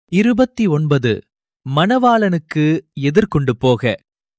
இருபத்தி ஒன்பது மணவாளனுக்கு எதிர்கொண்டு போக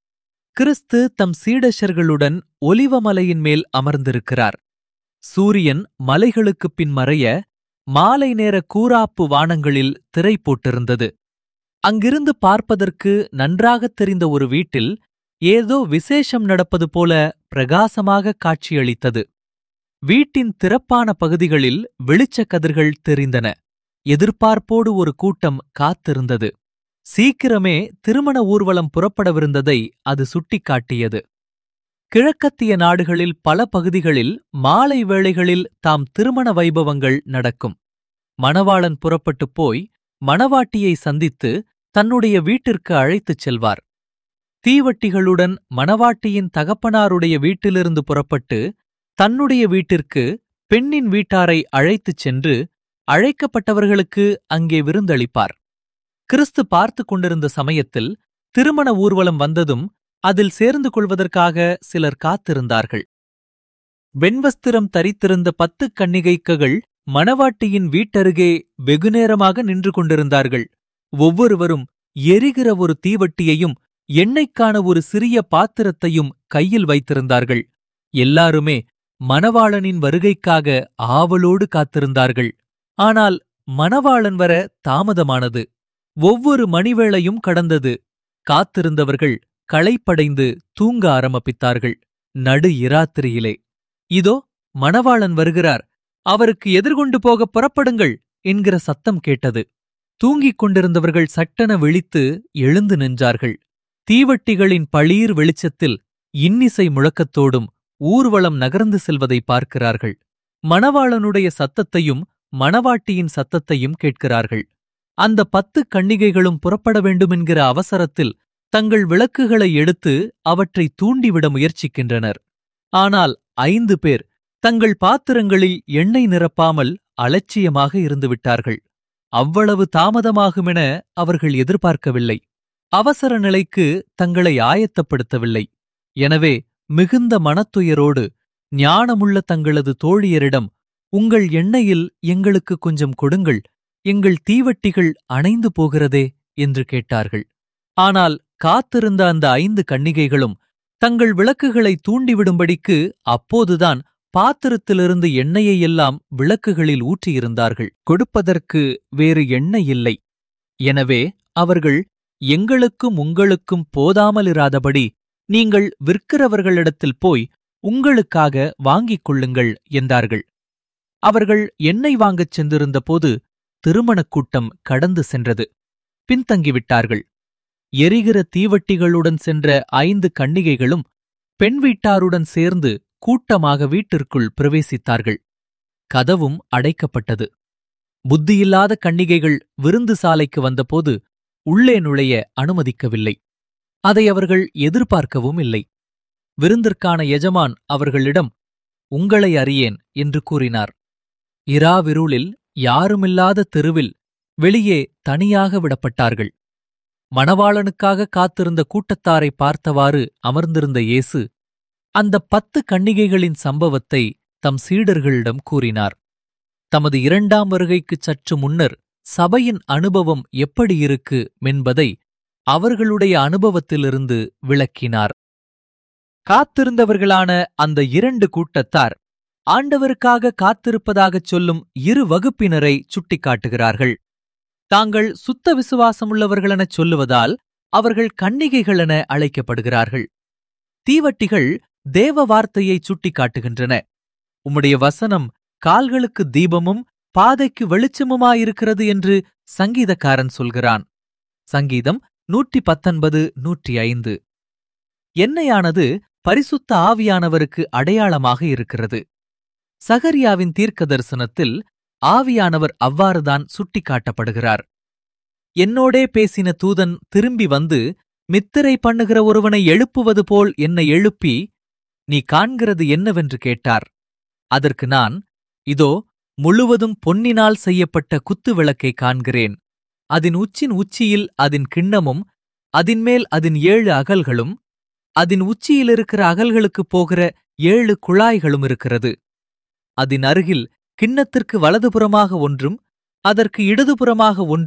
கிறிஸ்து தம் சீடஷர்களுடன் ஒலிவமலையின் மேல் அமர்ந்திருக்கிறார் சூரியன் மலைகளுக்குப் பின் மறைய மாலை நேர கூராப்பு வானங்களில் திரை போட்டிருந்தது அங்கிருந்து பார்ப்பதற்கு நன்றாகத் தெரிந்த ஒரு வீட்டில் ஏதோ விசேஷம் நடப்பது போல பிரகாசமாக காட்சியளித்தது வீட்டின் திறப்பான பகுதிகளில் வெளிச்சக் கதிர்கள் தெரிந்தன எதிர்பார்ப்போடு ஒரு கூட்டம் காத்திருந்தது சீக்கிரமே திருமண ஊர்வலம் புறப்படவிருந்ததை அது சுட்டிக்காட்டியது கிழக்கத்திய நாடுகளில் பல பகுதிகளில் மாலை வேளைகளில் தாம் திருமண வைபவங்கள் நடக்கும் மணவாளன் புறப்பட்டுப் போய் மணவாட்டியை சந்தித்து தன்னுடைய வீட்டிற்கு அழைத்துச் செல்வார் தீவட்டிகளுடன் மணவாட்டியின் தகப்பனாருடைய வீட்டிலிருந்து புறப்பட்டு தன்னுடைய வீட்டிற்கு பெண்ணின் வீட்டாரை அழைத்துச் சென்று அழைக்கப்பட்டவர்களுக்கு அங்கே விருந்தளிப்பார் கிறிஸ்து பார்த்து கொண்டிருந்த சமயத்தில் திருமண ஊர்வலம் வந்ததும் அதில் சேர்ந்து கொள்வதற்காக சிலர் காத்திருந்தார்கள் வெண்வஸ்திரம் தரித்திருந்த பத்து கன்னிகைக்ககள் மணவாட்டியின் வீட்டருகே வெகுநேரமாக நின்று கொண்டிருந்தார்கள் ஒவ்வொருவரும் எரிகிற ஒரு தீவட்டியையும் எண்ணெய்க்கான ஒரு சிறிய பாத்திரத்தையும் கையில் வைத்திருந்தார்கள் எல்லாருமே மணவாளனின் வருகைக்காக ஆவலோடு காத்திருந்தார்கள் ஆனால் மணவாளன் வர தாமதமானது ஒவ்வொரு மணிவேளையும் கடந்தது காத்திருந்தவர்கள் களைப்படைந்து தூங்க ஆரம்பித்தார்கள் நடு இராத்திரியிலே இதோ மணவாளன் வருகிறார் அவருக்கு எதிர்கொண்டு போக புறப்படுங்கள் என்கிற சத்தம் கேட்டது தூங்கிக் கொண்டிருந்தவர்கள் சட்டென விழித்து எழுந்து நின்றார்கள் தீவட்டிகளின் பளீர் வெளிச்சத்தில் இன்னிசை முழக்கத்தோடும் ஊர்வலம் நகர்ந்து செல்வதை பார்க்கிறார்கள் மணவாளனுடைய சத்தத்தையும் மணவாட்டியின் சத்தத்தையும் கேட்கிறார்கள் அந்த பத்து கன்னிகைகளும் புறப்பட வேண்டுமென்கிற அவசரத்தில் தங்கள் விளக்குகளை எடுத்து அவற்றை தூண்டிவிட முயற்சிக்கின்றனர் ஆனால் ஐந்து பேர் தங்கள் பாத்திரங்களில் எண்ணெய் நிரப்பாமல் அலட்சியமாக இருந்துவிட்டார்கள் அவ்வளவு தாமதமாகுமென அவர்கள் எதிர்பார்க்கவில்லை அவசர நிலைக்கு தங்களை ஆயத்தப்படுத்தவில்லை எனவே மிகுந்த மனத்துயரோடு ஞானமுள்ள தங்களது தோழியரிடம் உங்கள் எண்ணெயில் எங்களுக்கு கொஞ்சம் கொடுங்கள் எங்கள் தீவட்டிகள் அணைந்து போகிறதே என்று கேட்டார்கள் ஆனால் காத்திருந்த அந்த ஐந்து கன்னிகைகளும் தங்கள் விளக்குகளை தூண்டிவிடும்படிக்கு அப்போதுதான் பாத்திரத்திலிருந்து எண்ணெயை எல்லாம் விளக்குகளில் ஊற்றியிருந்தார்கள் கொடுப்பதற்கு வேறு எண்ணெய் இல்லை எனவே அவர்கள் எங்களுக்கும் உங்களுக்கும் போதாமலிராதபடி நீங்கள் விற்கிறவர்களிடத்தில் போய் உங்களுக்காக வாங்கிக் கொள்ளுங்கள் என்றார்கள் அவர்கள் எண்ணெய் வாங்கச் சென்றிருந்தபோது திருமணக் கூட்டம் கடந்து சென்றது பின்தங்கிவிட்டார்கள் எரிகிற தீவட்டிகளுடன் சென்ற ஐந்து கன்னிகைகளும் பெண் வீட்டாருடன் சேர்ந்து கூட்டமாக வீட்டிற்குள் பிரவேசித்தார்கள் கதவும் அடைக்கப்பட்டது புத்தியில்லாத கன்னிகைகள் விருந்து சாலைக்கு வந்தபோது உள்ளே நுழைய அனுமதிக்கவில்லை அதை அவர்கள் எதிர்பார்க்கவும் இல்லை விருந்திற்கான எஜமான் அவர்களிடம் உங்களை அறியேன் என்று கூறினார் இராவிருளில் யாருமில்லாத தெருவில் வெளியே தனியாக விடப்பட்டார்கள் மணவாளனுக்காக காத்திருந்த கூட்டத்தாரை பார்த்தவாறு அமர்ந்திருந்த இயேசு அந்த பத்து கன்னிகைகளின் சம்பவத்தை தம் சீடர்களிடம் கூறினார் தமது இரண்டாம் வருகைக்குச் சற்று முன்னர் சபையின் அனுபவம் எப்படி இருக்கு மென்பதை அவர்களுடைய அனுபவத்திலிருந்து விளக்கினார் காத்திருந்தவர்களான அந்த இரண்டு கூட்டத்தார் ஆண்டவருக்காக காத்திருப்பதாகச் சொல்லும் இரு வகுப்பினரை சுட்டிக்காட்டுகிறார்கள் தாங்கள் சுத்த விசுவாசமுள்ளவர்களெனச் சொல்லுவதால் அவர்கள் கன்னிகைகளென அழைக்கப்படுகிறார்கள் தீவட்டிகள் தேவ வார்த்தையை சுட்டிக்காட்டுகின்றன உம்முடைய வசனம் கால்களுக்கு தீபமும் பாதைக்கு வெளிச்சமுமாயிருக்கிறது என்று சங்கீதக்காரன் சொல்கிறான் சங்கீதம் நூற்றி பத்தொன்பது நூற்றி ஐந்து எண்ணெயானது பரிசுத்த ஆவியானவருக்கு அடையாளமாக இருக்கிறது சகரியாவின் தீர்க்க தரிசனத்தில் ஆவியானவர் அவ்வாறுதான் சுட்டிக்காட்டப்படுகிறார் என்னோடே பேசின தூதன் திரும்பி வந்து மித்திரை பண்ணுகிற ஒருவனை எழுப்புவது போல் என்னை எழுப்பி நீ காண்கிறது என்னவென்று கேட்டார் அதற்கு நான் இதோ முழுவதும் பொன்னினால் செய்யப்பட்ட குத்து விளக்கை காண்கிறேன் அதன் உச்சின் உச்சியில் அதன் கிண்ணமும் அதின்மேல் அதன் ஏழு அகல்களும் அதன் உச்சியிலிருக்கிற அகல்களுக்குப் போகிற ஏழு குழாய்களும் இருக்கிறது அதன் அருகில் கிண்ணத்திற்கு வலதுபுறமாக ஒன்றும் அதற்கு இடதுபுறமாக ஒன்றும்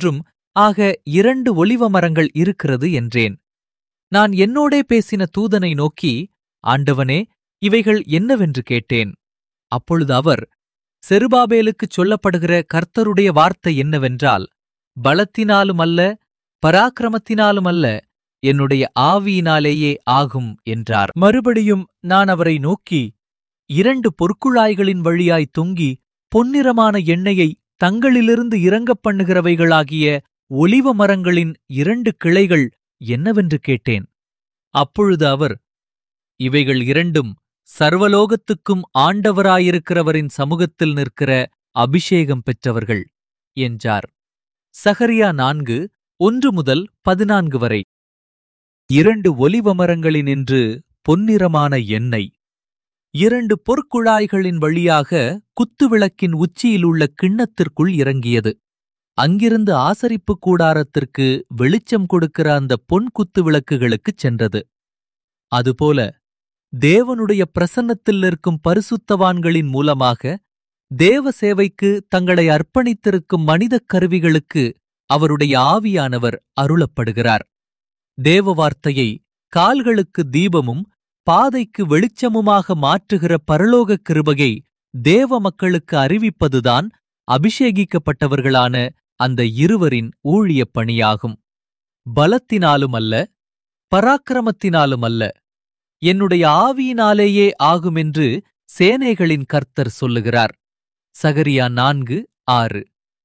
ஆக இரண்டு ஒலிவ மரங்கள் இருக்கிறது என்றேன் நான் என்னோடே பேசின தூதனை நோக்கி ஆண்டவனே இவைகள் என்னவென்று கேட்டேன் அப்பொழுது அவர் செருபாபேலுக்குச் சொல்லப்படுகிற கர்த்தருடைய வார்த்தை என்னவென்றால் பலத்தினாலும் அல்ல பராக்கிரமத்தினாலும் அல்ல என்னுடைய ஆவியினாலேயே ஆகும் என்றார் மறுபடியும் நான் அவரை நோக்கி இரண்டு பொற்குழாய்களின் வழியாய் தொங்கி பொன்னிறமான எண்ணெயை தங்களிலிருந்து இறங்கப் பண்ணுகிறவைகளாகிய ஒலிவ மரங்களின் இரண்டு கிளைகள் என்னவென்று கேட்டேன் அப்பொழுது அவர் இவைகள் இரண்டும் சர்வலோகத்துக்கும் ஆண்டவராயிருக்கிறவரின் சமூகத்தில் நிற்கிற அபிஷேகம் பெற்றவர்கள் என்றார் சகரியா நான்கு ஒன்று முதல் பதினான்கு வரை இரண்டு ஒலிவ மரங்களினின்று பொன்னிறமான எண்ணெய் இரண்டு பொற்குழாய்களின் வழியாக குத்துவிளக்கின் உச்சியில் உள்ள கிண்ணத்திற்குள் இறங்கியது அங்கிருந்து ஆசரிப்பு கூடாரத்திற்கு வெளிச்சம் கொடுக்கிற அந்த பொன் குத்து விளக்குகளுக்குச் சென்றது அதுபோல தேவனுடைய பிரசன்னத்தில் நிற்கும் பரிசுத்தவான்களின் மூலமாக தேவ சேவைக்கு தங்களை அர்ப்பணித்திருக்கும் மனிதக் கருவிகளுக்கு அவருடைய ஆவியானவர் அருளப்படுகிறார் தேவ வார்த்தையை கால்களுக்கு தீபமும் பாதைக்கு வெளிச்சமுமாக மாற்றுகிற பரலோக கிருபையை தேவ மக்களுக்கு அறிவிப்பதுதான் அபிஷேகிக்கப்பட்டவர்களான அந்த இருவரின் ஊழியப் பணியாகும் பலத்தினாலும் அல்ல பராக்கிரமத்தினாலும் அல்ல என்னுடைய ஆவியினாலேயே ஆகுமென்று சேனைகளின் கர்த்தர் சொல்லுகிறார் சகரியா நான்கு ஆறு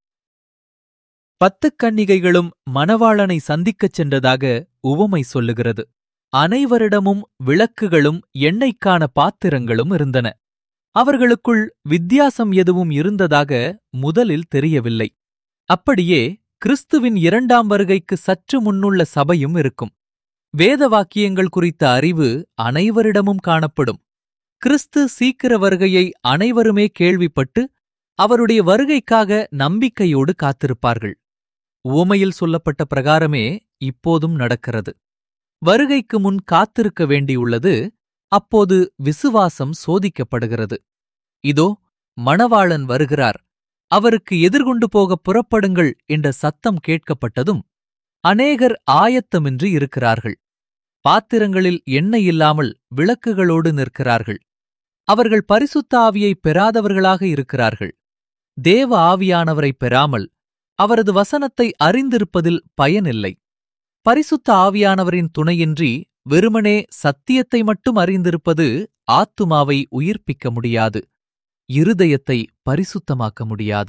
பத்துக் கன்னிகைகளும் மணவாளனை சந்திக்கச் சென்றதாக உவமை சொல்லுகிறது அனைவரிடமும் விளக்குகளும் எண்ணெய்க்கான பாத்திரங்களும் இருந்தன அவர்களுக்குள் வித்தியாசம் எதுவும் இருந்ததாக முதலில் தெரியவில்லை அப்படியே கிறிஸ்துவின் இரண்டாம் வருகைக்கு சற்று முன்னுள்ள சபையும் இருக்கும் வேத வாக்கியங்கள் குறித்த அறிவு அனைவரிடமும் காணப்படும் கிறிஸ்து சீக்கிர வருகையை அனைவருமே கேள்விப்பட்டு அவருடைய வருகைக்காக நம்பிக்கையோடு காத்திருப்பார்கள் உவமையில் சொல்லப்பட்ட பிரகாரமே இப்போதும் நடக்கிறது வருகைக்கு முன் காத்திருக்க வேண்டியுள்ளது அப்போது விசுவாசம் சோதிக்கப்படுகிறது இதோ மணவாளன் வருகிறார் அவருக்கு எதிர்கொண்டு போக புறப்படுங்கள் என்ற சத்தம் கேட்கப்பட்டதும் அநேகர் ஆயத்தமின்றி இருக்கிறார்கள் பாத்திரங்களில் எண்ணெய் இல்லாமல் விளக்குகளோடு நிற்கிறார்கள் அவர்கள் பரிசுத்த ஆவியை பெறாதவர்களாக இருக்கிறார்கள் தேவ ஆவியானவரை பெறாமல் அவரது வசனத்தை அறிந்திருப்பதில் பயனில்லை பரிசுத்த ஆவியானவரின் துணையின்றி வெறுமனே சத்தியத்தை மட்டும் அறிந்திருப்பது ஆத்துமாவை உயிர்ப்பிக்க முடியாது இருதயத்தை பரிசுத்தமாக்க முடியாது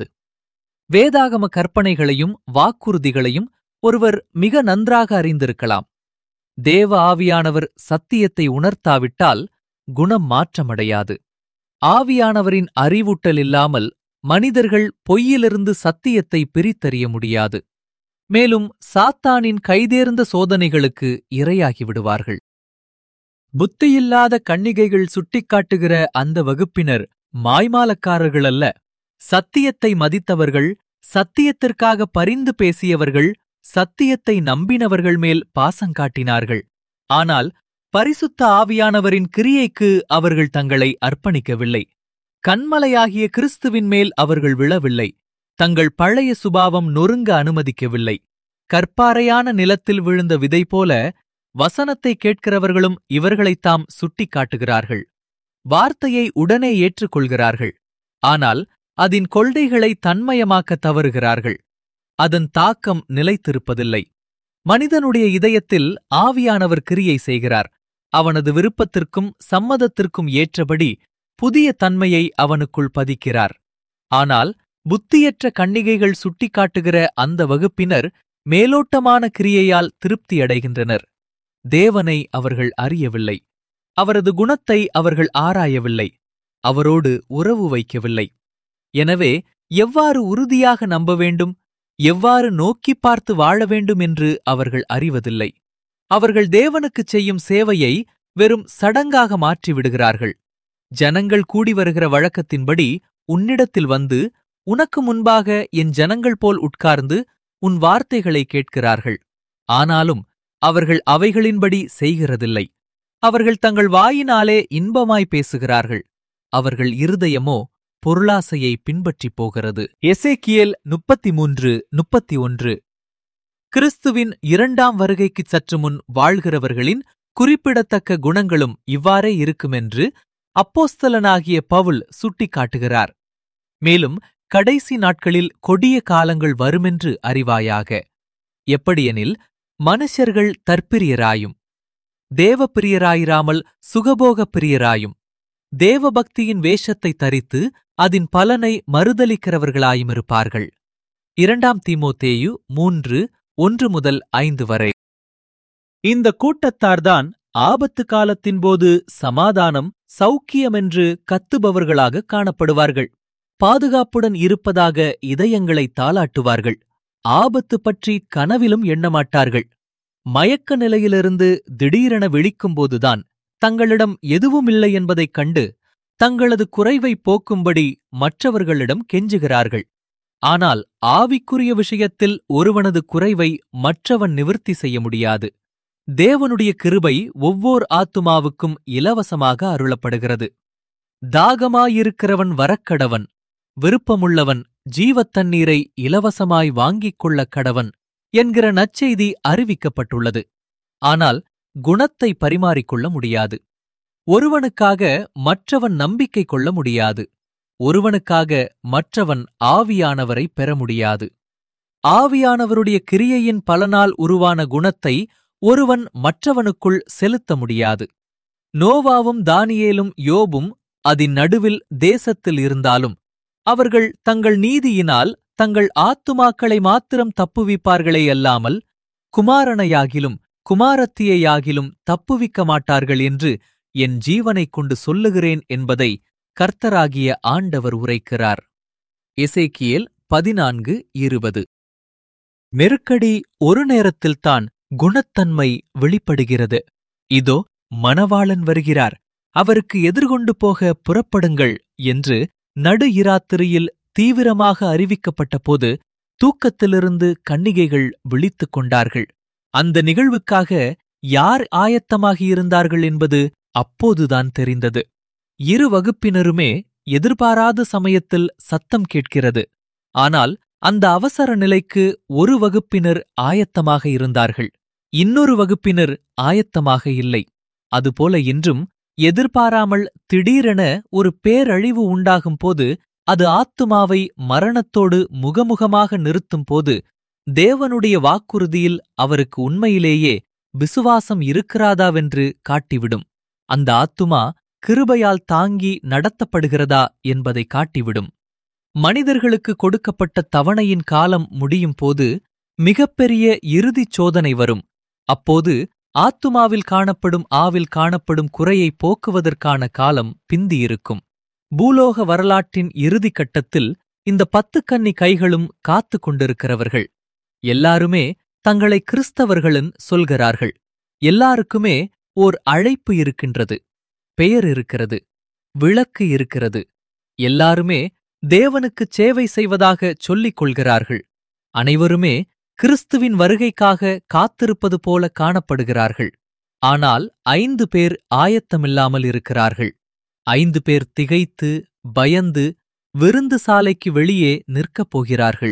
வேதாகம கற்பனைகளையும் வாக்குறுதிகளையும் ஒருவர் மிக நன்றாக அறிந்திருக்கலாம் தேவ ஆவியானவர் சத்தியத்தை உணர்த்தாவிட்டால் குணம் மாற்றமடையாது ஆவியானவரின் அறிவூட்டல் இல்லாமல் மனிதர்கள் பொய்யிலிருந்து சத்தியத்தை பிரித்தறிய முடியாது மேலும் சாத்தானின் கைதேர்ந்த சோதனைகளுக்கு இரையாகி விடுவார்கள் புத்தியில்லாத கன்னிகைகள் சுட்டிக்காட்டுகிற அந்த வகுப்பினர் மாய்மாலக்காரர்கள் அல்ல சத்தியத்தை மதித்தவர்கள் சத்தியத்திற்காக பரிந்து பேசியவர்கள் சத்தியத்தை நம்பினவர்கள் மேல் பாசங்காட்டினார்கள் ஆனால் பரிசுத்த ஆவியானவரின் கிரியைக்கு அவர்கள் தங்களை அர்ப்பணிக்கவில்லை கண்மலையாகிய கிறிஸ்துவின் மேல் அவர்கள் விழவில்லை தங்கள் பழைய சுபாவம் நொறுங்க அனுமதிக்கவில்லை கற்பாறையான நிலத்தில் விழுந்த விதை போல வசனத்தை கேட்கிறவர்களும் இவர்களைத்தாம் சுட்டிக் காட்டுகிறார்கள் வார்த்தையை உடனே ஏற்றுக்கொள்கிறார்கள் ஆனால் அதன் கொள்கைகளை தன்மயமாக்க தவறுகிறார்கள் அதன் தாக்கம் நிலைத்திருப்பதில்லை மனிதனுடைய இதயத்தில் ஆவியானவர் கிரியை செய்கிறார் அவனது விருப்பத்திற்கும் சம்மதத்திற்கும் ஏற்றபடி புதிய தன்மையை அவனுக்குள் பதிக்கிறார் ஆனால் புத்தியற்ற கன்னிகைகள் சுட்டிக்காட்டுகிற அந்த வகுப்பினர் மேலோட்டமான கிரியையால் திருப்தியடைகின்றனர் தேவனை அவர்கள் அறியவில்லை அவரது குணத்தை அவர்கள் ஆராயவில்லை அவரோடு உறவு வைக்கவில்லை எனவே எவ்வாறு உறுதியாக நம்ப வேண்டும் எவ்வாறு நோக்கிப் பார்த்து வாழ வேண்டும் என்று அவர்கள் அறிவதில்லை அவர்கள் தேவனுக்குச் செய்யும் சேவையை வெறும் சடங்காக மாற்றிவிடுகிறார்கள் ஜனங்கள் கூடி வருகிற வழக்கத்தின்படி உன்னிடத்தில் வந்து உனக்கு முன்பாக என் ஜனங்கள் போல் உட்கார்ந்து உன் வார்த்தைகளை கேட்கிறார்கள் ஆனாலும் அவர்கள் அவைகளின்படி செய்கிறதில்லை அவர்கள் தங்கள் வாயினாலே இன்பமாய் பேசுகிறார்கள் அவர்கள் இருதயமோ பொருளாசையை பின்பற்றிப் போகிறது எசேக்கியேல் முப்பத்தி மூன்று முப்பத்தி ஒன்று கிறிஸ்துவின் இரண்டாம் வருகைக்குச் சற்று முன் வாழ்கிறவர்களின் குறிப்பிடத்தக்க குணங்களும் இவ்வாறே இருக்குமென்று அப்போஸ்தலனாகிய பவுல் சுட்டிக்காட்டுகிறார் மேலும் கடைசி நாட்களில் கொடிய காலங்கள் வருமென்று அறிவாயாக எப்படியெனில் மனுஷர்கள் தற்பிரியராயும் தேவப்பிரியராயிராமல் சுகபோகப் பிரியராயும் தேவபக்தியின் வேஷத்தை தரித்து அதன் பலனை மறுதலிக்கிறவர்களாயும் இருப்பார்கள் இரண்டாம் தீமோத்தேயு மூன்று ஒன்று முதல் ஐந்து வரை இந்த கூட்டத்தார்தான் ஆபத்து காலத்தின் போது சமாதானம் சௌக்கியமென்று கத்துபவர்களாக காணப்படுவார்கள் பாதுகாப்புடன் இருப்பதாக இதயங்களை தாளாட்டுவார்கள் ஆபத்து பற்றி கனவிலும் எண்ணமாட்டார்கள் மயக்க நிலையிலிருந்து திடீரென விழிக்கும்போதுதான் தங்களிடம் எதுவுமில்லை என்பதைக் கண்டு தங்களது குறைவை போக்கும்படி மற்றவர்களிடம் கெஞ்சுகிறார்கள் ஆனால் ஆவிக்குரிய விஷயத்தில் ஒருவனது குறைவை மற்றவன் நிவர்த்தி செய்ய முடியாது தேவனுடைய கிருபை ஒவ்வோர் ஆத்துமாவுக்கும் இலவசமாக அருளப்படுகிறது தாகமாயிருக்கிறவன் வரக்கடவன் விருப்பமுள்ளவன் ஜீவத் தண்ணீரை இலவசமாய் வாங்கிக் கொள்ளக் கடவன் என்கிற நற்செய்தி அறிவிக்கப்பட்டுள்ளது ஆனால் குணத்தை பரிமாறிக்கொள்ள முடியாது ஒருவனுக்காக மற்றவன் நம்பிக்கை கொள்ள முடியாது ஒருவனுக்காக மற்றவன் ஆவியானவரை பெற முடியாது ஆவியானவருடைய கிரியையின் பலனால் உருவான குணத்தை ஒருவன் மற்றவனுக்குள் செலுத்த முடியாது நோவாவும் தானியேலும் யோபும் அதன் நடுவில் தேசத்தில் இருந்தாலும் அவர்கள் தங்கள் நீதியினால் தங்கள் ஆத்துமாக்களை மாத்திரம் தப்புவிப்பார்களே அல்லாமல் குமாரனையாகிலும் குமாரத்தியையாகிலும் தப்புவிக்க மாட்டார்கள் என்று என் ஜீவனைக் கொண்டு சொல்லுகிறேன் என்பதை கர்த்தராகிய ஆண்டவர் உரைக்கிறார் எசேக்கியேல் பதினான்கு இருபது நெருக்கடி ஒரு நேரத்தில்தான் குணத்தன்மை வெளிப்படுகிறது இதோ மணவாளன் வருகிறார் அவருக்கு எதிர்கொண்டு போக புறப்படுங்கள் என்று நடு இராத்திரியில் தீவிரமாக அறிவிக்கப்பட்டபோது தூக்கத்திலிருந்து கன்னிகைகள் விழித்துக் கொண்டார்கள் அந்த நிகழ்வுக்காக யார் ஆயத்தமாகியிருந்தார்கள் என்பது அப்போதுதான் தெரிந்தது இரு வகுப்பினருமே எதிர்பாராத சமயத்தில் சத்தம் கேட்கிறது ஆனால் அந்த அவசர நிலைக்கு ஒரு வகுப்பினர் ஆயத்தமாக இருந்தார்கள் இன்னொரு வகுப்பினர் ஆயத்தமாக இல்லை அதுபோல இன்றும் எதிர்பாராமல் திடீரென ஒரு பேரழிவு உண்டாகும் போது அது ஆத்துமாவை மரணத்தோடு முகமுகமாக நிறுத்தும் போது தேவனுடைய வாக்குறுதியில் அவருக்கு உண்மையிலேயே விசுவாசம் இருக்கிறாதாவென்று காட்டிவிடும் அந்த ஆத்துமா கிருபையால் தாங்கி நடத்தப்படுகிறதா என்பதை காட்டிவிடும் மனிதர்களுக்கு கொடுக்கப்பட்ட தவணையின் காலம் முடியும் போது மிகப்பெரிய இறுதிச் சோதனை வரும் அப்போது ஆத்துமாவில் காணப்படும் ஆவில் காணப்படும் குறையை போக்குவதற்கான காலம் பிந்தியிருக்கும் பூலோக வரலாற்றின் இறுதிக் கட்டத்தில் இந்த பத்து கன்னி கைகளும் காத்து கொண்டிருக்கிறவர்கள் எல்லாருமே தங்களை கிறிஸ்தவர்களன் சொல்கிறார்கள் எல்லாருக்குமே ஓர் அழைப்பு இருக்கின்றது பெயர் இருக்கிறது விளக்கு இருக்கிறது எல்லாருமே தேவனுக்கு சேவை செய்வதாக சொல்லிக் கொள்கிறார்கள் அனைவருமே கிறிஸ்துவின் வருகைக்காக காத்திருப்பது போல காணப்படுகிறார்கள் ஆனால் ஐந்து பேர் ஆயத்தமில்லாமல் இருக்கிறார்கள் ஐந்து பேர் திகைத்து பயந்து விருந்து சாலைக்கு வெளியே நிற்கப் போகிறார்கள்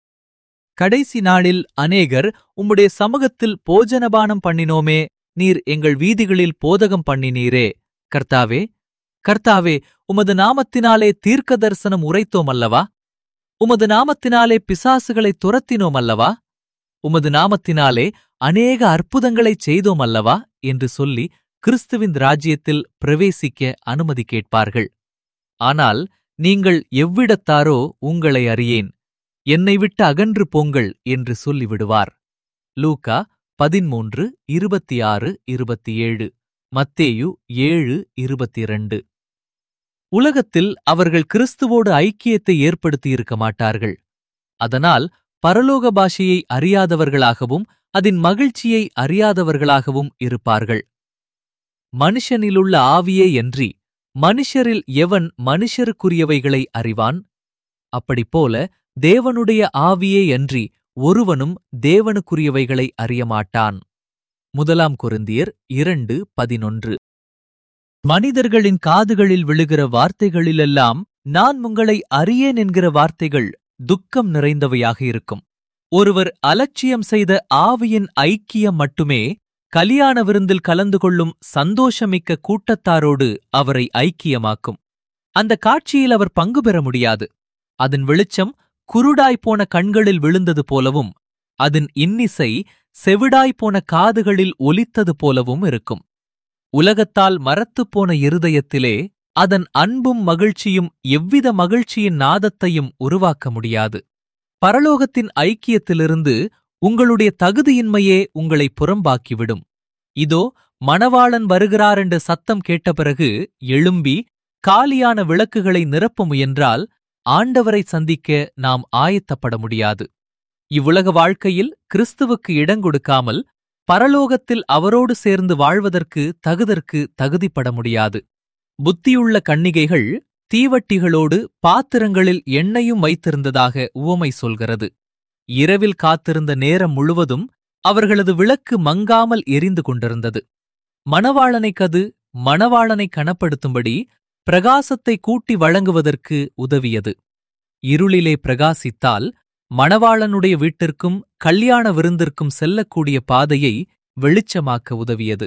கடைசி நாளில் அநேகர் உம்முடைய சமூகத்தில் போஜனபானம் பண்ணினோமே நீர் எங்கள் வீதிகளில் போதகம் பண்ணினீரே கர்த்தாவே கர்த்தாவே உமது நாமத்தினாலே தீர்க்க தரிசனம் உரைத்தோம் அல்லவா உமது நாமத்தினாலே பிசாசுகளை துரத்தினோம் அல்லவா உமது நாமத்தினாலே அநேக அற்புதங்களைச் செய்தோம் அல்லவா என்று சொல்லி கிறிஸ்துவின் ராஜ்யத்தில் பிரவேசிக்க அனுமதி கேட்பார்கள் ஆனால் நீங்கள் எவ்விடத்தாரோ உங்களை அறியேன் என்னை விட்டு அகன்று போங்கள் என்று சொல்லிவிடுவார் லூகா பதிமூன்று இருபத்தி ஆறு இருபத்தி ஏழு மத்தேயு ஏழு இருபத்திரண்டு உலகத்தில் அவர்கள் கிறிஸ்துவோடு ஐக்கியத்தை ஏற்படுத்தியிருக்க மாட்டார்கள் அதனால் பரலோக பாஷையை அறியாதவர்களாகவும் அதன் மகிழ்ச்சியை அறியாதவர்களாகவும் இருப்பார்கள் மனுஷனிலுள்ள ஆவியே அன்றி மனுஷரில் எவன் மனுஷருக்குரியவைகளை அறிவான் அப்படிப்போல தேவனுடைய ஆவியே அன்றி ஒருவனும் தேவனுக்குரியவைகளை அறியமாட்டான் முதலாம் கொரிந்தியர் இரண்டு பதினொன்று மனிதர்களின் காதுகளில் விழுகிற வார்த்தைகளிலெல்லாம் நான் உங்களை அறியேன் என்கிற வார்த்தைகள் துக்கம் நிறைந்தவையாக இருக்கும் ஒருவர் அலட்சியம் செய்த ஆவியின் ஐக்கியம் மட்டுமே கலியாண விருந்தில் கலந்து கொள்ளும் சந்தோஷமிக்க கூட்டத்தாரோடு அவரை ஐக்கியமாக்கும் அந்த காட்சியில் அவர் பங்கு பெற முடியாது அதன் வெளிச்சம் குருடாய்ப்போன கண்களில் விழுந்தது போலவும் அதன் இன்னிசை செவிடாய்ப்போன காதுகளில் ஒலித்தது போலவும் இருக்கும் உலகத்தால் மரத்துப்போன இருதயத்திலே அதன் அன்பும் மகிழ்ச்சியும் எவ்வித மகிழ்ச்சியின் நாதத்தையும் உருவாக்க முடியாது பரலோகத்தின் ஐக்கியத்திலிருந்து உங்களுடைய தகுதியின்மையே உங்களை புறம்பாக்கிவிடும் இதோ மணவாளன் வருகிறார் என்ற சத்தம் கேட்ட பிறகு எழும்பி காலியான விளக்குகளை நிரப்ப முயன்றால் ஆண்டவரை சந்திக்க நாம் ஆயத்தப்பட முடியாது இவ்வுலக வாழ்க்கையில் கிறிஸ்துவுக்கு இடங்கொடுக்காமல் பரலோகத்தில் அவரோடு சேர்ந்து வாழ்வதற்கு தகுதற்கு தகுதிப்பட முடியாது புத்தியுள்ள கன்னிகைகள் தீவட்டிகளோடு பாத்திரங்களில் எண்ணெயும் வைத்திருந்ததாக உவமை சொல்கிறது இரவில் காத்திருந்த நேரம் முழுவதும் அவர்களது விளக்கு மங்காமல் எரிந்து கொண்டிருந்தது மணவாளனைக் கது மணவாளனை கனப்படுத்தும்படி பிரகாசத்தை கூட்டி வழங்குவதற்கு உதவியது இருளிலே பிரகாசித்தால் மணவாளனுடைய வீட்டிற்கும் கல்யாண விருந்திற்கும் செல்லக்கூடிய பாதையை வெளிச்சமாக்க உதவியது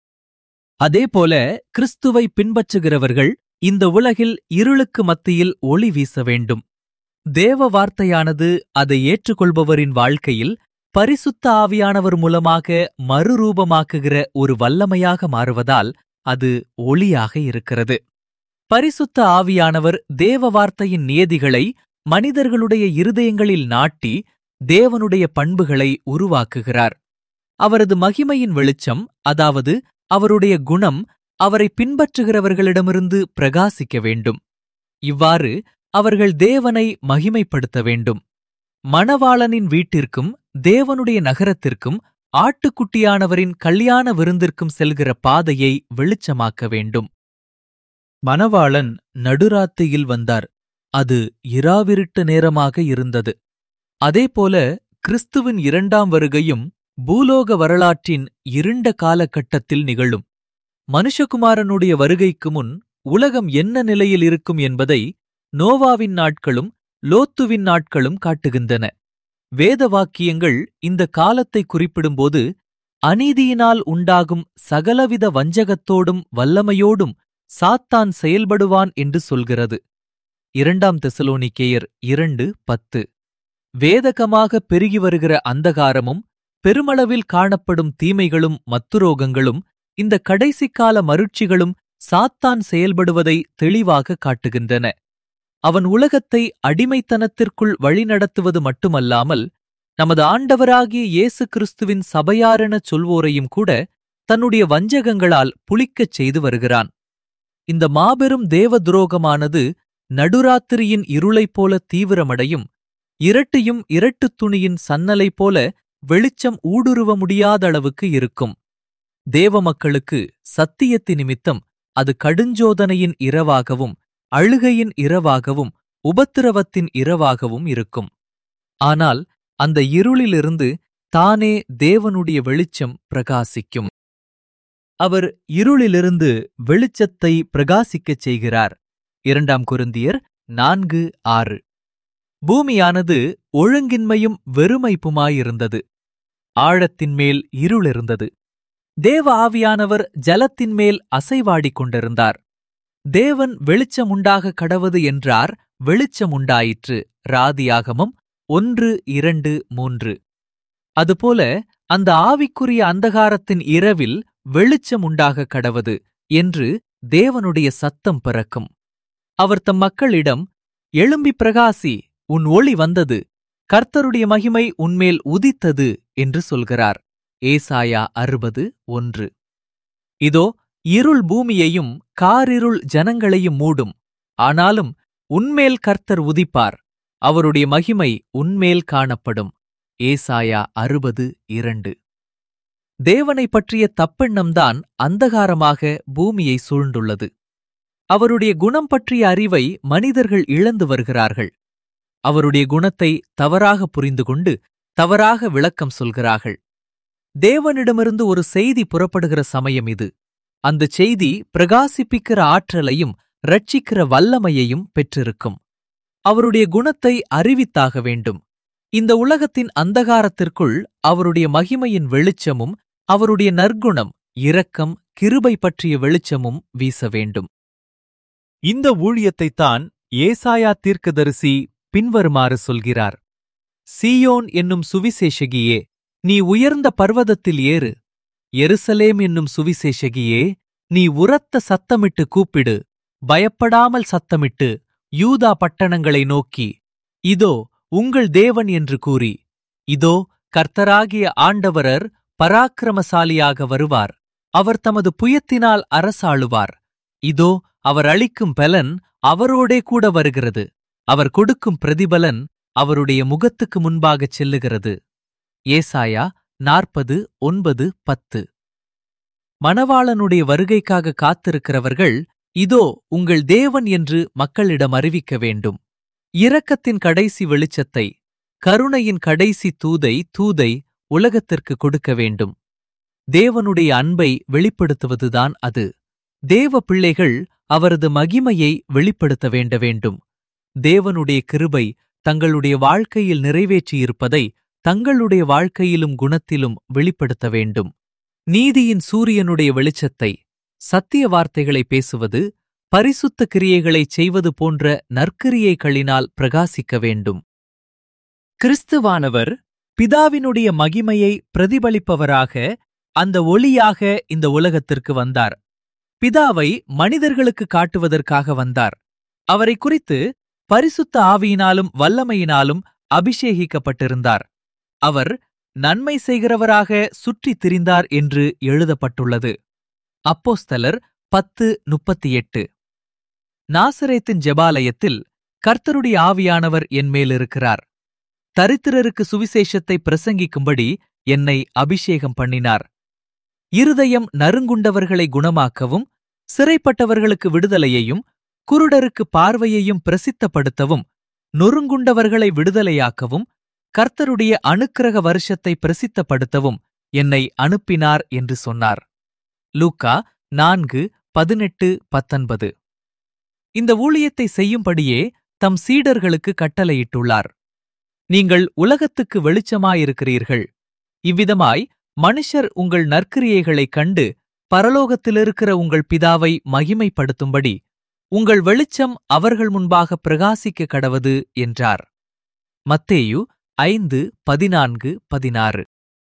அதேபோல கிறிஸ்துவை பின்பற்றுகிறவர்கள் இந்த உலகில் இருளுக்கு மத்தியில் ஒளி வீச வேண்டும் தேவ வார்த்தையானது அதை ஏற்றுக்கொள்பவரின் வாழ்க்கையில் பரிசுத்த ஆவியானவர் மூலமாக மறுரூபமாக்குகிற ஒரு வல்லமையாக மாறுவதால் அது ஒளியாக இருக்கிறது பரிசுத்த ஆவியானவர் தேவ வார்த்தையின் நியதிகளை மனிதர்களுடைய இருதயங்களில் நாட்டி தேவனுடைய பண்புகளை உருவாக்குகிறார் அவரது மகிமையின் வெளிச்சம் அதாவது அவருடைய குணம் அவரை பின்பற்றுகிறவர்களிடமிருந்து பிரகாசிக்க வேண்டும் இவ்வாறு அவர்கள் தேவனை மகிமைப்படுத்த வேண்டும் மணவாளனின் வீட்டிற்கும் தேவனுடைய நகரத்திற்கும் ஆட்டுக்குட்டியானவரின் கல்யாண விருந்திற்கும் செல்கிற பாதையை வெளிச்சமாக்க வேண்டும் மணவாளன் நடுராத்தியில் வந்தார் அது இராவிருட்டு நேரமாக இருந்தது அதேபோல கிறிஸ்துவின் இரண்டாம் வருகையும் பூலோக வரலாற்றின் இருண்ட காலகட்டத்தில் நிகழும் மனுஷகுமாரனுடைய வருகைக்கு முன் உலகம் என்ன நிலையில் இருக்கும் என்பதை நோவாவின் நாட்களும் லோத்துவின் நாட்களும் காட்டுகின்றன வேத வாக்கியங்கள் இந்த காலத்தை குறிப்பிடும்போது அநீதியினால் உண்டாகும் சகலவித வஞ்சகத்தோடும் வல்லமையோடும் சாத்தான் செயல்படுவான் என்று சொல்கிறது இரண்டாம் தெசலோனிக்கேயர் இரண்டு பத்து வேதகமாக பெருகி வருகிற அந்தகாரமும் பெருமளவில் காணப்படும் தீமைகளும் மத்துரோகங்களும் இந்த கடைசிக்கால மருட்சிகளும் சாத்தான் செயல்படுவதை தெளிவாக காட்டுகின்றன அவன் உலகத்தை அடிமைத்தனத்திற்குள் வழிநடத்துவது மட்டுமல்லாமல் நமது ஆண்டவராகிய இயேசு கிறிஸ்துவின் சபையாரெனச் சொல்வோரையும் கூட தன்னுடைய வஞ்சகங்களால் புளிக்கச் செய்து வருகிறான் இந்த மாபெரும் தேவ துரோகமானது நடுராத்திரியின் இருளைப் போல தீவிரமடையும் இரட்டியும் இரட்டுத் துணியின் சன்னலைப் போல வெளிச்சம் ஊடுருவ முடியாத அளவுக்கு இருக்கும் தேவ மக்களுக்கு சத்தியத்தி நிமித்தம் அது கடுஞ்சோதனையின் இரவாகவும் அழுகையின் இரவாகவும் உபத்திரவத்தின் இரவாகவும் இருக்கும் ஆனால் அந்த இருளிலிருந்து தானே தேவனுடைய வெளிச்சம் பிரகாசிக்கும் அவர் இருளிலிருந்து வெளிச்சத்தை பிரகாசிக்கச் செய்கிறார் இரண்டாம் குருந்தியர் நான்கு ஆறு பூமியானது ஒழுங்கின்மையும் வெறுமைப்புமாயிருந்தது ஆழத்தின் மேல் இருளிருந்தது தேவ ஆவியானவர் ஜலத்தின் மேல் அசைவாடிக் கொண்டிருந்தார் தேவன் வெளிச்சம் உண்டாக கடவது என்றார் வெளிச்சம் உண்டாயிற்று ராதியாகமம் ஒன்று இரண்டு மூன்று அதுபோல அந்த ஆவிக்குரிய அந்தகாரத்தின் இரவில் வெளிச்சம் உண்டாக கடவது என்று தேவனுடைய சத்தம் பிறக்கும் அவர் தம் மக்களிடம் எழும்பி பிரகாசி உன் ஒளி வந்தது கர்த்தருடைய மகிமை உன்மேல் உதித்தது என்று சொல்கிறார் ஏசாயா அறுபது ஒன்று இதோ இருள் பூமியையும் காரிருள் ஜனங்களையும் மூடும் ஆனாலும் உன்மேல் கர்த்தர் உதிப்பார் அவருடைய மகிமை உன்மேல் காணப்படும் ஏசாயா அறுபது இரண்டு தேவனை பற்றிய தப்பெண்ணம்தான் அந்தகாரமாக பூமியை சூழ்ந்துள்ளது அவருடைய குணம் பற்றிய அறிவை மனிதர்கள் இழந்து வருகிறார்கள் அவருடைய குணத்தை தவறாக புரிந்து கொண்டு தவறாக விளக்கம் சொல்கிறார்கள் தேவனிடமிருந்து ஒரு செய்தி புறப்படுகிற சமயம் இது அந்த செய்தி பிரகாசிப்பிக்கிற ஆற்றலையும் ரட்சிக்கிற வல்லமையையும் பெற்றிருக்கும் அவருடைய குணத்தை அறிவித்தாக வேண்டும் இந்த உலகத்தின் அந்தகாரத்திற்குள் அவருடைய மகிமையின் வெளிச்சமும் அவருடைய நற்குணம் இரக்கம் கிருபை பற்றிய வெளிச்சமும் வீச வேண்டும் இந்த ஊழியத்தைத்தான் ஏசாயா தீர்க்கதரிசி பின்வருமாறு சொல்கிறார் சீயோன் என்னும் சுவிசேஷகியே நீ உயர்ந்த பர்வதத்தில் ஏறு எருசலேம் என்னும் சுவிசேஷகியே நீ உரத்த சத்தமிட்டு கூப்பிடு பயப்படாமல் சத்தமிட்டு யூதா பட்டணங்களை நோக்கி இதோ உங்கள் தேவன் என்று கூறி இதோ கர்த்தராகிய ஆண்டவரர் பராக்கிரமசாலியாக வருவார் அவர் தமது புயத்தினால் அரசாளுவார் இதோ அவர் அளிக்கும் பலன் அவரோடே கூட வருகிறது அவர் கொடுக்கும் பிரதிபலன் அவருடைய முகத்துக்கு முன்பாகச் செல்லுகிறது ஏசாயா நாற்பது ஒன்பது பத்து மணவாளனுடைய வருகைக்காக காத்திருக்கிறவர்கள் இதோ உங்கள் தேவன் என்று மக்களிடம் அறிவிக்க வேண்டும் இரக்கத்தின் கடைசி வெளிச்சத்தை கருணையின் கடைசி தூதை தூதை உலகத்திற்கு கொடுக்க வேண்டும் தேவனுடைய அன்பை வெளிப்படுத்துவதுதான் அது தேவ பிள்ளைகள் அவரது மகிமையை வெளிப்படுத்த வேண்ட வேண்டும் தேவனுடைய கிருபை தங்களுடைய வாழ்க்கையில் நிறைவேற்றியிருப்பதை தங்களுடைய வாழ்க்கையிலும் குணத்திலும் வெளிப்படுத்த வேண்டும் நீதியின் சூரியனுடைய வெளிச்சத்தை சத்திய வார்த்தைகளை பேசுவது பரிசுத்த கிரியைகளைச் செய்வது போன்ற நற்கிரியைகளினால் பிரகாசிக்க வேண்டும் கிறிஸ்துவானவர் பிதாவினுடைய மகிமையை பிரதிபலிப்பவராக அந்த ஒளியாக இந்த உலகத்திற்கு வந்தார் பிதாவை மனிதர்களுக்கு காட்டுவதற்காக வந்தார் அவரை குறித்து பரிசுத்த ஆவியினாலும் வல்லமையினாலும் அபிஷேகிக்கப்பட்டிருந்தார் அவர் நன்மை செய்கிறவராக சுற்றித் திரிந்தார் என்று எழுதப்பட்டுள்ளது அப்போஸ்தலர் பத்து முப்பத்தி எட்டு நாசரேத்தின் ஜெபாலயத்தில் கர்த்தருடைய ஆவியானவர் என் மேலிருக்கிறார் தரித்திரருக்கு சுவிசேஷத்தை பிரசங்கிக்கும்படி என்னை அபிஷேகம் பண்ணினார் இருதயம் நறுங்குண்டவர்களை குணமாக்கவும் சிறைப்பட்டவர்களுக்கு விடுதலையையும் குருடருக்கு பார்வையையும் பிரசித்தப்படுத்தவும் நொறுங்குண்டவர்களை விடுதலையாக்கவும் கர்த்தருடைய அனுக்கிரக வருஷத்தை பிரசித்தப்படுத்தவும் என்னை அனுப்பினார் என்று சொன்னார் லூக்கா நான்கு பதினெட்டு பத்தொன்பது இந்த ஊழியத்தை செய்யும்படியே தம் சீடர்களுக்கு கட்டளையிட்டுள்ளார் நீங்கள் உலகத்துக்கு வெளிச்சமாயிருக்கிறீர்கள் இவ்விதமாய் மனுஷர் உங்கள் நற்கிரியைகளைக் கண்டு பரலோகத்திலிருக்கிற உங்கள் பிதாவை மகிமைப்படுத்தும்படி உங்கள் வெளிச்சம் அவர்கள் முன்பாக பிரகாசிக்க கடவது என்றார் மத்தேயு ஐந்து பதினான்கு பதினாறு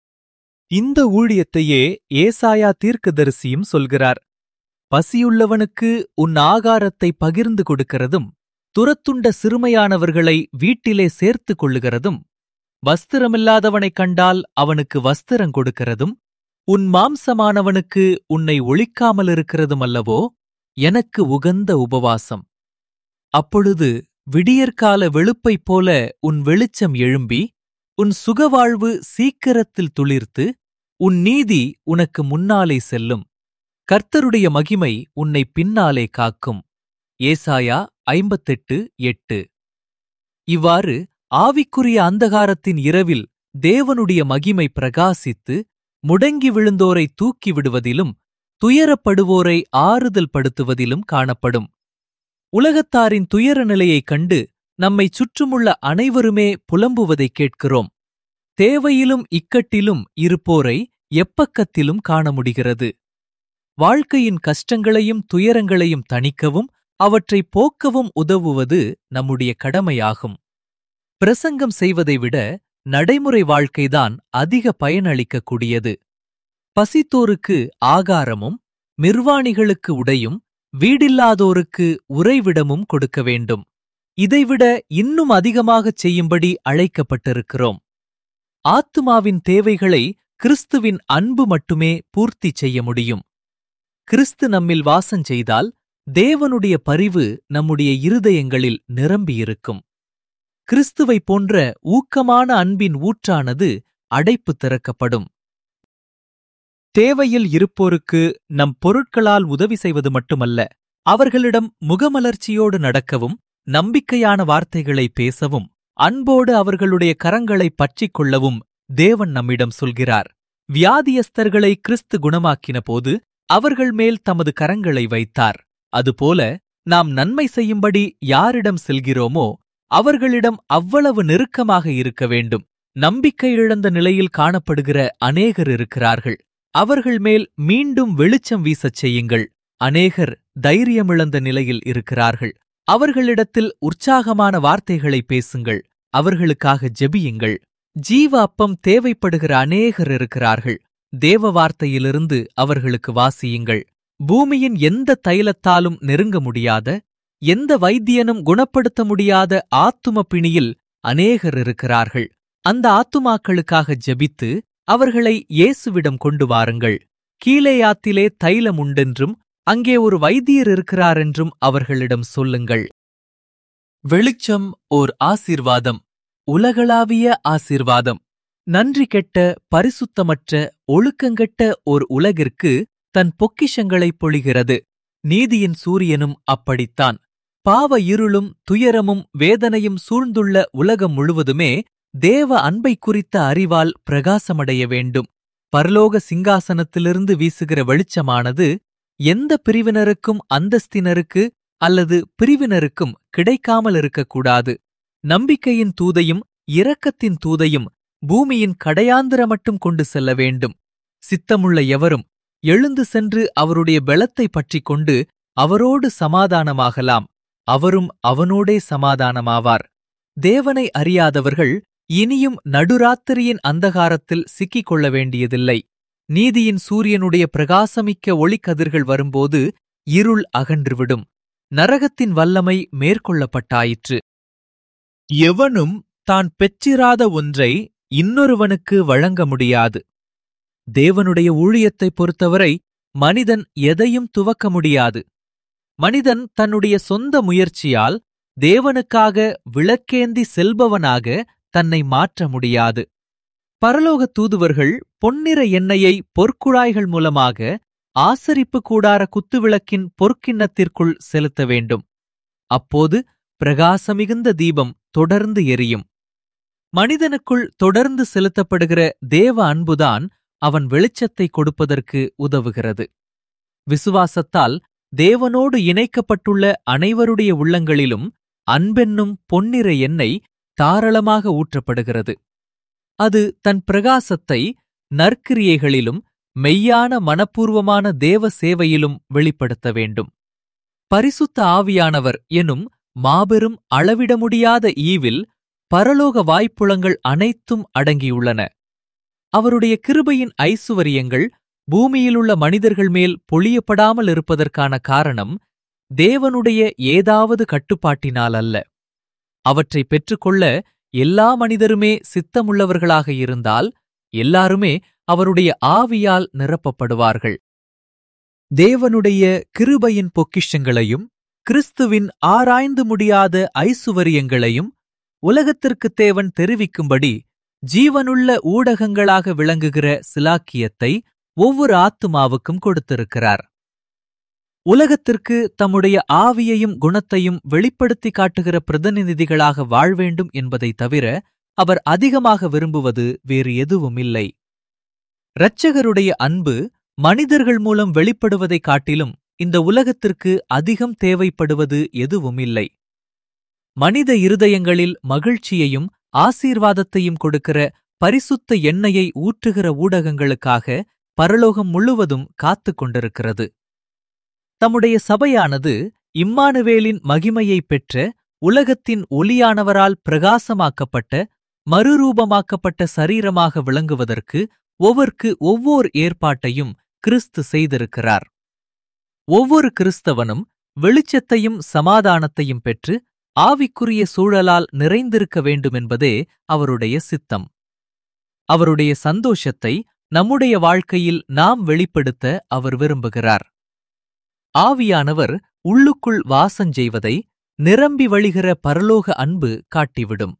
இந்த ஊழியத்தையே ஏசாயா தீர்க்கதரிசியும் சொல்கிறார் பசியுள்ளவனுக்கு உன் ஆகாரத்தை பகிர்ந்து கொடுக்கிறதும் துரத்துண்ட சிறுமையானவர்களை வீட்டிலே சேர்த்துக் கொள்ளுகிறதும் வஸ்திரமில்லாதவனைக் கண்டால் அவனுக்கு வஸ்திரம் கொடுக்கிறதும் உன் மாம்சமானவனுக்கு உன்னை ஒழிக்காமலிருக்கிறதும் அல்லவோ எனக்கு உகந்த உபவாசம் அப்பொழுது விடியற்கால வெளுப்பைப் போல உன் வெளிச்சம் எழும்பி உன் சுகவாழ்வு சீக்கிரத்தில் துளிர்த்து உன் நீதி உனக்கு முன்னாலே செல்லும் கர்த்தருடைய மகிமை உன்னை பின்னாலே காக்கும் ஏசாயா ஐம்பத்தெட்டு எட்டு இவ்வாறு ஆவிக்குரிய அந்தகாரத்தின் இரவில் தேவனுடைய மகிமை பிரகாசித்து முடங்கி விழுந்தோரை தூக்கி விடுவதிலும் துயரப்படுவோரை ஆறுதல் படுத்துவதிலும் காணப்படும் உலகத்தாரின் துயர நிலையைக் கண்டு நம்மைச் சுற்றுமுள்ள அனைவருமே புலம்புவதைக் கேட்கிறோம் தேவையிலும் இக்கட்டிலும் இருப்போரை எப்பக்கத்திலும் காண முடிகிறது வாழ்க்கையின் கஷ்டங்களையும் துயரங்களையும் தணிக்கவும் அவற்றை போக்கவும் உதவுவது நம்முடைய கடமையாகும் பிரசங்கம் செய்வதை விட நடைமுறை வாழ்க்கைதான் அதிக பயனளிக்கக்கூடியது பசித்தோருக்கு ஆகாரமும் மிர்வாணிகளுக்கு உடையும் வீடில்லாதோருக்கு உறைவிடமும் கொடுக்க வேண்டும் இதைவிட இன்னும் அதிகமாகச் செய்யும்படி அழைக்கப்பட்டிருக்கிறோம் ஆத்துமாவின் தேவைகளை கிறிஸ்துவின் அன்பு மட்டுமே பூர்த்தி செய்ய முடியும் கிறிஸ்து நம்மில் வாசம் செய்தால் தேவனுடைய பரிவு நம்முடைய இருதயங்களில் நிரம்பியிருக்கும் கிறிஸ்துவைப் போன்ற ஊக்கமான அன்பின் ஊற்றானது அடைப்பு திறக்கப்படும் தேவையில் இருப்போருக்கு நம் பொருட்களால் உதவி செய்வது மட்டுமல்ல அவர்களிடம் முகமலர்ச்சியோடு நடக்கவும் நம்பிக்கையான வார்த்தைகளை பேசவும் அன்போடு அவர்களுடைய கரங்களை பற்றிக் கொள்ளவும் தேவன் நம்மிடம் சொல்கிறார் வியாதியஸ்தர்களை கிறிஸ்து குணமாக்கின போது அவர்கள் மேல் தமது கரங்களை வைத்தார் அதுபோல நாம் நன்மை செய்யும்படி யாரிடம் செல்கிறோமோ அவர்களிடம் அவ்வளவு நெருக்கமாக இருக்க வேண்டும் நம்பிக்கை இழந்த நிலையில் காணப்படுகிற அநேகர் இருக்கிறார்கள் அவர்கள் மேல் மீண்டும் வெளிச்சம் வீசச் செய்யுங்கள் அநேகர் தைரியமிழந்த நிலையில் இருக்கிறார்கள் அவர்களிடத்தில் உற்சாகமான வார்த்தைகளை பேசுங்கள் அவர்களுக்காக ஜெபியுங்கள் ஜீவ அப்பம் தேவைப்படுகிற அநேகர் இருக்கிறார்கள் தேவ வார்த்தையிலிருந்து அவர்களுக்கு வாசியுங்கள் பூமியின் எந்த தைலத்தாலும் நெருங்க முடியாத எந்த வைத்தியனும் குணப்படுத்த முடியாத ஆத்தும பிணியில் அநேகர் இருக்கிறார்கள் அந்த ஆத்துமாக்களுக்காக ஜெபித்து அவர்களை இயேசுவிடம் கொண்டு வாருங்கள் கீழேயாத்திலே தைலம் உண்டென்றும் அங்கே ஒரு வைத்தியர் இருக்கிறாரென்றும் அவர்களிடம் சொல்லுங்கள் வெளிச்சம் ஓர் ஆசீர்வாதம் உலகளாவிய ஆசீர்வாதம் நன்றி கெட்ட பரிசுத்தமற்ற ஒழுக்கங்கெட்ட ஓர் உலகிற்கு தன் பொக்கிஷங்களைப் பொழிகிறது நீதியின் சூரியனும் அப்படித்தான் பாவ இருளும் துயரமும் வேதனையும் சூழ்ந்துள்ள உலகம் முழுவதுமே தேவ அன்பை குறித்த அறிவால் பிரகாசமடைய வேண்டும் பரலோக சிங்காசனத்திலிருந்து வீசுகிற வெளிச்சமானது எந்த பிரிவினருக்கும் அந்தஸ்தினருக்கு அல்லது பிரிவினருக்கும் கிடைக்காமல் இருக்கக்கூடாது நம்பிக்கையின் தூதையும் இரக்கத்தின் தூதையும் பூமியின் கடையாந்திர மட்டும் கொண்டு செல்ல வேண்டும் சித்தமுள்ள எவரும் எழுந்து சென்று அவருடைய பெலத்தை பற்றிக் கொண்டு அவரோடு சமாதானமாகலாம் அவரும் அவனோடே சமாதானமாவார் தேவனை அறியாதவர்கள் இனியும் நடுராத்திரியின் அந்தகாரத்தில் சிக்கிக் கொள்ள வேண்டியதில்லை நீதியின் சூரியனுடைய பிரகாசமிக்க ஒளிக்கதிர்கள் வரும்போது இருள் அகன்றுவிடும் நரகத்தின் வல்லமை மேற்கொள்ளப்பட்டாயிற்று எவனும் தான் பெற்றிராத ஒன்றை இன்னொருவனுக்கு வழங்க முடியாது தேவனுடைய ஊழியத்தைப் பொறுத்தவரை மனிதன் எதையும் துவக்க முடியாது மனிதன் தன்னுடைய சொந்த முயற்சியால் தேவனுக்காக விளக்கேந்தி செல்பவனாக தன்னை மாற்ற முடியாது பரலோக தூதுவர்கள் பொன்னிற எண்ணெயை பொற்குழாய்கள் மூலமாக ஆசரிப்பு கூடார குத்துவிளக்கின் பொற்கிண்ணத்திற்குள் செலுத்த வேண்டும் அப்போது பிரகாசமிகுந்த தீபம் தொடர்ந்து எரியும் மனிதனுக்குள் தொடர்ந்து செலுத்தப்படுகிற தேவ அன்புதான் அவன் வெளிச்சத்தை கொடுப்பதற்கு உதவுகிறது விசுவாசத்தால் தேவனோடு இணைக்கப்பட்டுள்ள அனைவருடைய உள்ளங்களிலும் அன்பென்னும் பொன்னிற எண்ணெய் தாராளமாக ஊற்றப்படுகிறது அது தன் பிரகாசத்தை நற்கிரியைகளிலும் மெய்யான மனப்பூர்வமான தேவ சேவையிலும் வெளிப்படுத்த வேண்டும் பரிசுத்த ஆவியானவர் எனும் மாபெரும் அளவிட முடியாத ஈவில் பரலோக வாய்ப்புளங்கள் அனைத்தும் அடங்கியுள்ளன அவருடைய கிருபையின் ஐசுவரியங்கள் பூமியிலுள்ள மனிதர்கள் மேல் பொழியப்படாமல் இருப்பதற்கான காரணம் தேவனுடைய ஏதாவது கட்டுப்பாட்டினால் அல்ல அவற்றை பெற்றுக்கொள்ள எல்லா மனிதருமே சித்தமுள்ளவர்களாக இருந்தால் எல்லாருமே அவருடைய ஆவியால் நிரப்பப்படுவார்கள் தேவனுடைய கிருபையின் பொக்கிஷங்களையும் கிறிஸ்துவின் ஆராய்ந்து முடியாத ஐசுவரியங்களையும் உலகத்திற்குத் தேவன் தெரிவிக்கும்படி ஜீவனுள்ள ஊடகங்களாக விளங்குகிற சிலாக்கியத்தை ஒவ்வொரு ஆத்துமாவுக்கும் கொடுத்திருக்கிறார் உலகத்திற்கு தம்முடைய ஆவியையும் குணத்தையும் வெளிப்படுத்தி காட்டுகிற பிரதிநிதிகளாக வாழ்வேண்டும் என்பதை தவிர அவர் அதிகமாக விரும்புவது வேறு எதுவும் இல்லை இரட்சகருடைய அன்பு மனிதர்கள் மூலம் வெளிப்படுவதைக் காட்டிலும் இந்த உலகத்திற்கு அதிகம் தேவைப்படுவது எதுவும் இல்லை மனித இருதயங்களில் மகிழ்ச்சியையும் ஆசீர்வாதத்தையும் கொடுக்கிற பரிசுத்த எண்ணெயை ஊற்றுகிற ஊடகங்களுக்காக பரலோகம் முழுவதும் காத்துக் கொண்டிருக்கிறது தம்முடைய சபையானது இம்மானுவேலின் மகிமையைப் பெற்ற உலகத்தின் ஒளியானவரால் பிரகாசமாக்கப்பட்ட மறுரூபமாக்கப்பட்ட சரீரமாக விளங்குவதற்கு ஒவ்வொருக்கு ஒவ்வொரு ஏற்பாட்டையும் கிறிஸ்து செய்திருக்கிறார் ஒவ்வொரு கிறிஸ்தவனும் வெளிச்சத்தையும் சமாதானத்தையும் பெற்று ஆவிக்குரிய சூழலால் நிறைந்திருக்க வேண்டுமென்பதே அவருடைய சித்தம் அவருடைய சந்தோஷத்தை நம்முடைய வாழ்க்கையில் நாம் வெளிப்படுத்த அவர் விரும்புகிறார் ஆவியானவர் உள்ளுக்குள் வாசஞ்செய்வதை நிரம்பி வழிகிற பரலோக அன்பு காட்டிவிடும்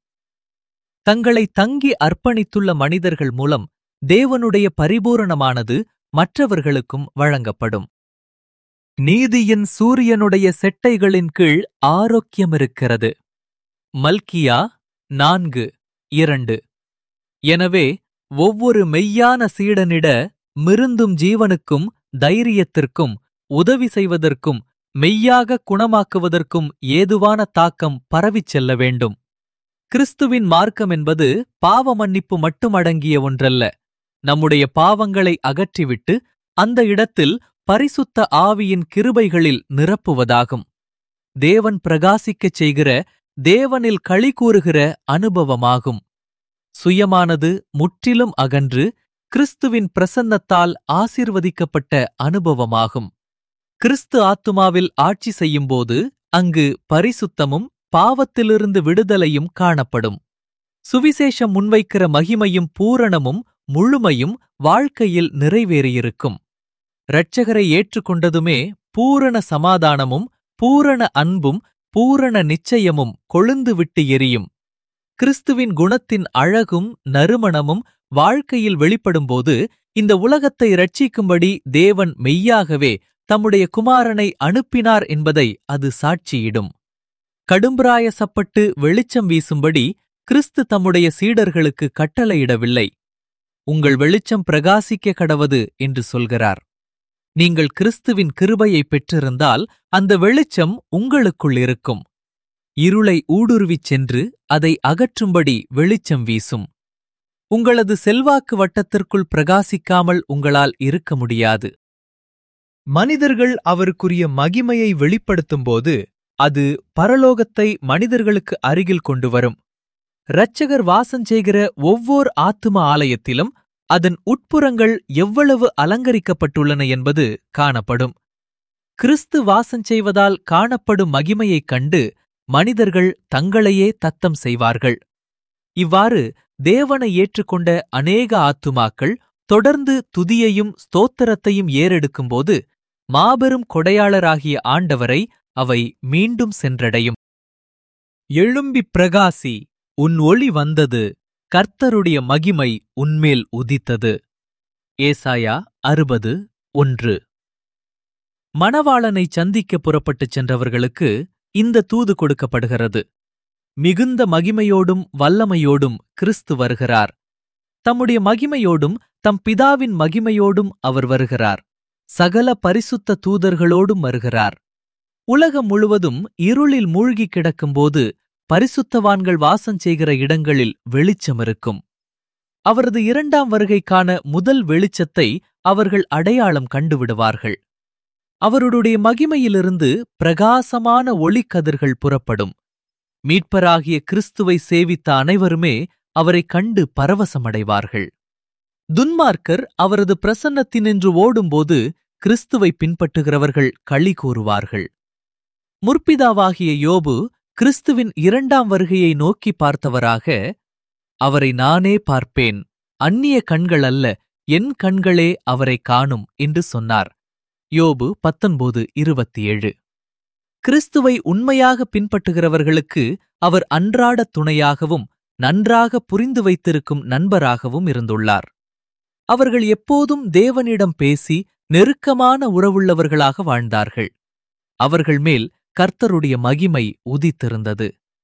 தங்களை தங்கி அர்ப்பணித்துள்ள மனிதர்கள் மூலம் தேவனுடைய பரிபூரணமானது மற்றவர்களுக்கும் வழங்கப்படும் நீதியின் சூரியனுடைய செட்டைகளின் கீழ் ஆரோக்கியமிருக்கிறது மல்கியா நான்கு இரண்டு எனவே ஒவ்வொரு மெய்யான சீடனிட மிருந்தும் ஜீவனுக்கும் தைரியத்திற்கும் உதவி செய்வதற்கும் மெய்யாக குணமாக்குவதற்கும் ஏதுவான தாக்கம் பரவிச் செல்ல வேண்டும் கிறிஸ்துவின் மார்க்கம் என்பது பாவ மன்னிப்பு மட்டும் அடங்கிய ஒன்றல்ல நம்முடைய பாவங்களை அகற்றிவிட்டு அந்த இடத்தில் பரிசுத்த ஆவியின் கிருபைகளில் நிரப்புவதாகும் தேவன் பிரகாசிக்கச் செய்கிற தேவனில் களி கூறுகிற அனுபவமாகும் சுயமானது முற்றிலும் அகன்று கிறிஸ்துவின் பிரசன்னத்தால் ஆசீர்வதிக்கப்பட்ட அனுபவமாகும் கிறிஸ்து ஆத்துமாவில் ஆட்சி செய்யும்போது அங்கு பரிசுத்தமும் பாவத்திலிருந்து விடுதலையும் காணப்படும் சுவிசேஷம் முன்வைக்கிற மகிமையும் பூரணமும் முழுமையும் வாழ்க்கையில் நிறைவேறியிருக்கும் இரட்சகரை ஏற்றுக்கொண்டதுமே பூரண சமாதானமும் பூரண அன்பும் பூரண நிச்சயமும் கொழுந்து விட்டு எரியும் கிறிஸ்துவின் குணத்தின் அழகும் நறுமணமும் வாழ்க்கையில் வெளிப்படும்போது இந்த உலகத்தை இரட்சிக்கும்படி தேவன் மெய்யாகவே தம்முடைய குமாரனை அனுப்பினார் என்பதை அது சாட்சியிடும் கடும்பிராயசப்பட்டு வெளிச்சம் வீசும்படி கிறிஸ்து தம்முடைய சீடர்களுக்கு கட்டளையிடவில்லை உங்கள் வெளிச்சம் பிரகாசிக்க கடவது என்று சொல்கிறார் நீங்கள் கிறிஸ்துவின் கிருபையை பெற்றிருந்தால் அந்த வெளிச்சம் உங்களுக்குள் இருக்கும் இருளை ஊடுருவிச் சென்று அதை அகற்றும்படி வெளிச்சம் வீசும் உங்களது செல்வாக்கு வட்டத்திற்குள் பிரகாசிக்காமல் உங்களால் இருக்க முடியாது மனிதர்கள் அவருக்குரிய மகிமையை வெளிப்படுத்தும்போது அது பரலோகத்தை மனிதர்களுக்கு அருகில் கொண்டு வரும் இரட்சகர் வாசஞ்செய்கிற ஒவ்வொரு ஆத்தும ஆலயத்திலும் அதன் உட்புறங்கள் எவ்வளவு அலங்கரிக்கப்பட்டுள்ளன என்பது காணப்படும் கிறிஸ்து வாசஞ்செய்வதால் காணப்படும் மகிமையைக் கண்டு மனிதர்கள் தங்களையே தத்தம் செய்வார்கள் இவ்வாறு தேவனை ஏற்றுக்கொண்ட அநேக ஆத்துமாக்கள் தொடர்ந்து துதியையும் ஸ்தோத்திரத்தையும் ஏறெடுக்கும்போது மாபெரும் கொடையாளராகிய ஆண்டவரை அவை மீண்டும் சென்றடையும் எழும்பிப் பிரகாசி உன் ஒளி வந்தது கர்த்தருடைய மகிமை உன்மேல் உதித்தது ஏசாயா அறுபது ஒன்று மணவாளனை சந்திக்க புறப்பட்டுச் சென்றவர்களுக்கு இந்த தூது கொடுக்கப்படுகிறது மிகுந்த மகிமையோடும் வல்லமையோடும் கிறிஸ்து வருகிறார் தம்முடைய மகிமையோடும் தம் பிதாவின் மகிமையோடும் அவர் வருகிறார் சகல பரிசுத்த தூதர்களோடும் வருகிறார் உலகம் முழுவதும் இருளில் மூழ்கிக் கிடக்கும்போது பரிசுத்தவான்கள் வாசம் செய்கிற இடங்களில் வெளிச்சம் இருக்கும் அவரது இரண்டாம் வருகைக்கான முதல் வெளிச்சத்தை அவர்கள் அடையாளம் கண்டுவிடுவார்கள் அவருடைய மகிமையிலிருந்து பிரகாசமான ஒளிக்கதிர்கள் புறப்படும் மீட்பராகிய கிறிஸ்துவை சேவித்த அனைவருமே அவரைக் கண்டு பரவசமடைவார்கள் துன்மார்க்கர் அவரது பிரசன்னத்தினின்று ஓடும்போது கிறிஸ்துவை பின்பற்றுகிறவர்கள் களி கூறுவார்கள் முற்பிதாவாகிய யோபு கிறிஸ்துவின் இரண்டாம் வருகையை நோக்கி பார்த்தவராக அவரை நானே பார்ப்பேன் அந்நிய கண்கள் அல்ல என் கண்களே அவரை காணும் என்று சொன்னார் யோபு பத்தொன்பது இருபத்தி ஏழு கிறிஸ்துவை உண்மையாக பின்பற்றுகிறவர்களுக்கு அவர் அன்றாட துணையாகவும் நன்றாக புரிந்து வைத்திருக்கும் நண்பராகவும் இருந்துள்ளார் அவர்கள் எப்போதும் தேவனிடம் பேசி நெருக்கமான உறவுள்ளவர்களாக வாழ்ந்தார்கள் அவர்கள் மேல் கர்த்தருடைய மகிமை உதித்திருந்தது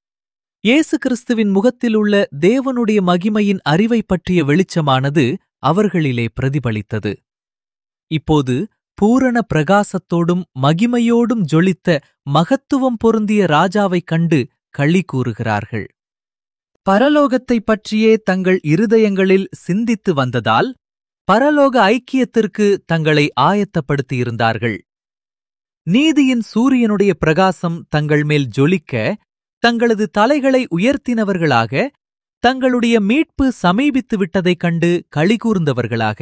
இயேசு கிறிஸ்துவின் முகத்தில் உள்ள தேவனுடைய மகிமையின் அறிவை பற்றிய வெளிச்சமானது அவர்களிலே பிரதிபலித்தது இப்போது பூரண பிரகாசத்தோடும் மகிமையோடும் ஜொலித்த மகத்துவம் பொருந்திய ராஜாவைக் கண்டு களி கூறுகிறார்கள் பரலோகத்தைப் பற்றியே தங்கள் இருதயங்களில் சிந்தித்து வந்ததால் பரலோக ஐக்கியத்திற்கு தங்களை ஆயத்தப்படுத்தியிருந்தார்கள் நீதியின் சூரியனுடைய பிரகாசம் தங்கள் மேல் ஜொலிக்க தங்களது தலைகளை உயர்த்தினவர்களாக தங்களுடைய மீட்பு சமீபித்து விட்டதைக் கண்டு களிகூர்ந்தவர்களாக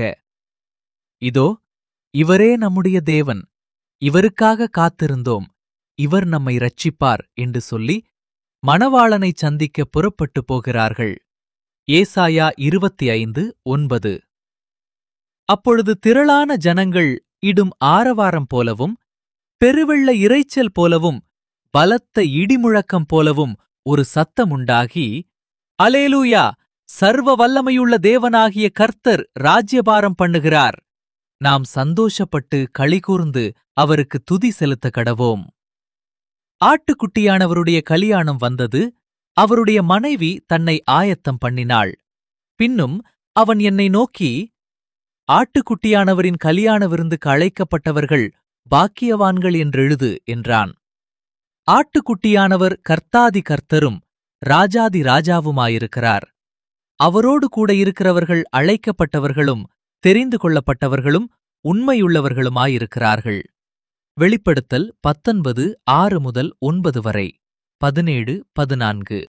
இதோ இவரே நம்முடைய தேவன் இவருக்காக காத்திருந்தோம் இவர் நம்மை ரட்சிப்பார் என்று சொல்லி மணவாளனை சந்திக்க புறப்பட்டு போகிறார்கள் ஏசாயா இருபத்தி ஐந்து ஒன்பது அப்பொழுது திரளான ஜனங்கள் இடும் ஆரவாரம் போலவும் பெருவெள்ள இரைச்சல் போலவும் பலத்த இடிமுழக்கம் போலவும் ஒரு சத்தமுண்டாகி அலேலூயா சர்வ வல்லமையுள்ள தேவனாகிய கர்த்தர் ராஜ்யபாரம் பண்ணுகிறார் நாம் சந்தோஷப்பட்டு களிகூர்ந்து அவருக்கு துதி செலுத்த கடவோம் ஆட்டுக்குட்டியானவருடைய கலியாணம் வந்தது அவருடைய மனைவி தன்னை ஆயத்தம் பண்ணினாள் பின்னும் அவன் என்னை நோக்கி ஆட்டுக்குட்டியானவரின் கலியாண விருந்துக்கு அழைக்கப்பட்டவர்கள் பாக்கியவான்கள் என்றெழுது என்றான் ஆட்டுக்குட்டியானவர் கர்த்தாதி கர்த்தரும் ராஜாதி ராஜாவுமாயிருக்கிறார் அவரோடு கூட இருக்கிறவர்கள் அழைக்கப்பட்டவர்களும் தெரிந்து கொள்ளப்பட்டவர்களும் உண்மையுள்ளவர்களுமாயிருக்கிறார்கள் வெளிப்படுத்தல் பத்தொன்பது ஆறு முதல் ஒன்பது வரை பதினேழு பதினான்கு